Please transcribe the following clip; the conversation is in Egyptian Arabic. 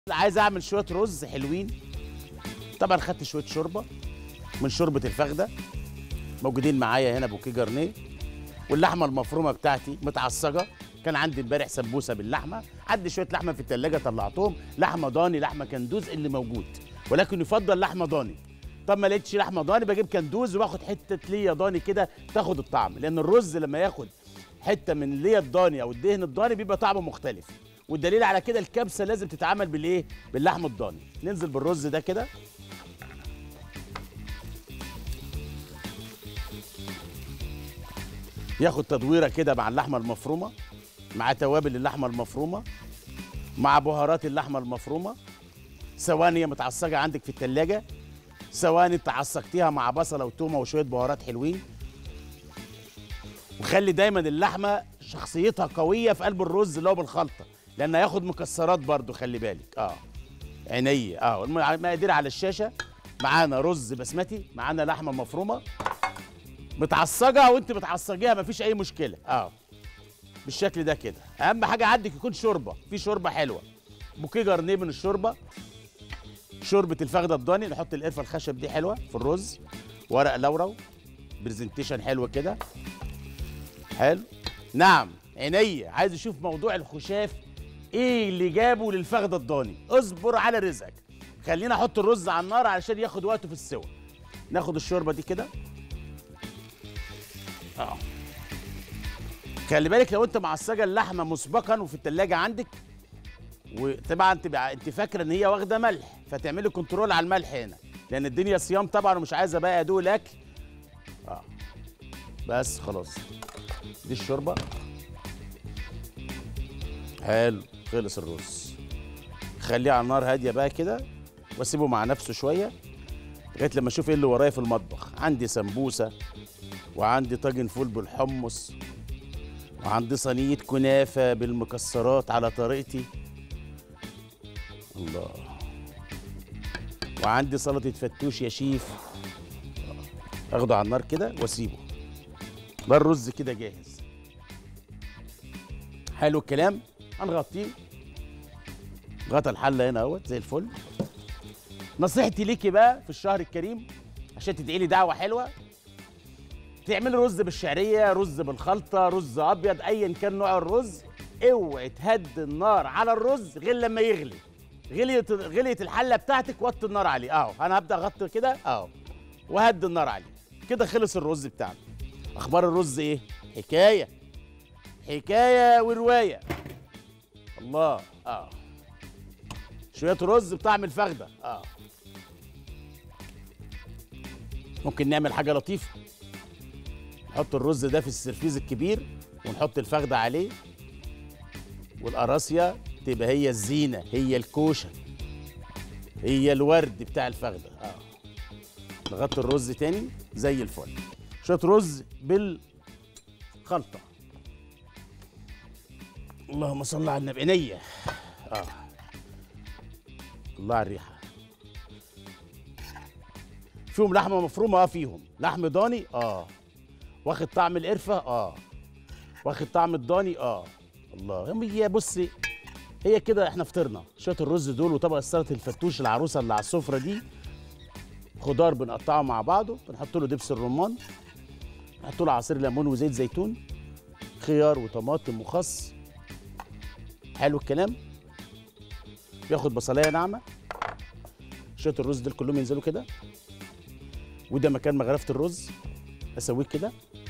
عايز اعمل شويه رز حلوين طبعا خدت شويه شوربه من شوربه الفخده موجودين معايا هنا بوكيه جرنيه واللحمه المفرومه بتاعتي متعصجه كان عندي امبارح سمبوسه باللحمه عندي شويه لحمه في التلاجة طلعتهم لحمه ضاني لحمه كندوز اللي موجود ولكن يفضل لحمه ضاني طب ما لقيتش لحمه ضاني بجيب كندوز واخد حته ليا ضاني كده تاخد الطعم لان الرز لما ياخد حته من ليا الضاني او الدهن الضاني بيبقى طعمه مختلف والدليل على كده الكبسه لازم تتعمل بالايه باللحم الضاني ننزل بالرز ده كده ياخد تدويره كده مع اللحمه المفرومه مع توابل اللحمه المفرومه مع بهارات اللحمه المفرومه ثواني متعصجه عندك في التلاجة ثواني تعصجتيها مع بصله وتومه وشويه بهارات حلوين وخلي دايما اللحمه شخصيتها قويه في قلب الرز اللي هو بالخلطه لان هياخد مكسرات برضو خلي بالك اه عينيه اه المقادير على الشاشه معانا رز بسمتي معانا لحمه مفرومه متعصجه وانت بتعصجيها مفيش اي مشكله اه بالشكل ده كده اهم حاجه عندك يكون شوربه في شوربه حلوه بوكيه جرنيه من الشوربه شوربه الفخده الضاني نحط القرفه الخشب دي حلوه في الرز ورق لورا برزنتيشن حلو كده حلو نعم عينيا عايز اشوف موضوع الخشاف ايه اللي جابه للفخده الضاني اصبر على رزقك خلينا احط الرز على النار علشان ياخد وقته في السوا ناخد الشوربه دي كده اه خلي بالك لو انت معصجه اللحمه مسبقا وفي التلاجة عندك وطبعا تبقى انت فاكره ان هي واخده ملح فتعملي كنترول على الملح هنا لان الدنيا صيام طبعا ومش عايزه بقى ادوق الاكل اه بس خلاص دي الشوربه حلو خلص الرز خليه على النار هاديه بقى كده واسيبه مع نفسه شويه لغايه لما اشوف ايه اللي ورايا في المطبخ عندي سمبوسه وعندي طاجن فول بالحمص وعندي صينيه كنافه بالمكسرات على طريقتي الله وعندي سلطه فتوش يا شيف اخده على النار كده واسيبه ده الرز كده جاهز حلو الكلام هنغطيه غطا الحله هنا اهوت زي الفل نصيحتي ليكي بقى في الشهر الكريم عشان تدعي لي دعوه حلوه تعملي رز بالشعريه رز بالخلطه رز ابيض ايا كان نوع الرز اوعي تهدي النار على الرز غير لما يغلي غليت غليت الحله بتاعتك وطي النار عليه اهو انا هبدا اغطي كده اهو وهدي النار عليه كده خلص الرز بتاعنا اخبار الرز ايه حكايه حكايه وروايه الله اه شويه رز بطعم الفخده اه ممكن نعمل حاجه لطيفه نحط الرز ده في السرفيز الكبير ونحط الفخده عليه والقراصيه تبقى هي الزينه هي الكوشه هي الورد بتاع الفخده اه نغطي الرز تاني زي الفل شويه رز بالخلطه اللهم صل على النبي عينيا اه الله على الريحه فيهم لحمه مفرومه اه فيهم لحم ضاني اه واخد طعم القرفه اه واخد طعم الضاني اه الله هي بصي هي كده احنا فطرنا شويه الرز دول وطبق سلطه الفتوش العروسه اللي على السفره دي خضار بنقطعه مع بعضه بنحط له دبس الرمان نحط له عصير ليمون وزيت زيتون خيار وطماطم وخس حلو الكلام ياخد بصلايه ناعمه شويه الرز دول كلهم ينزلوا كده وده مكان مغرفه الرز اسويه كده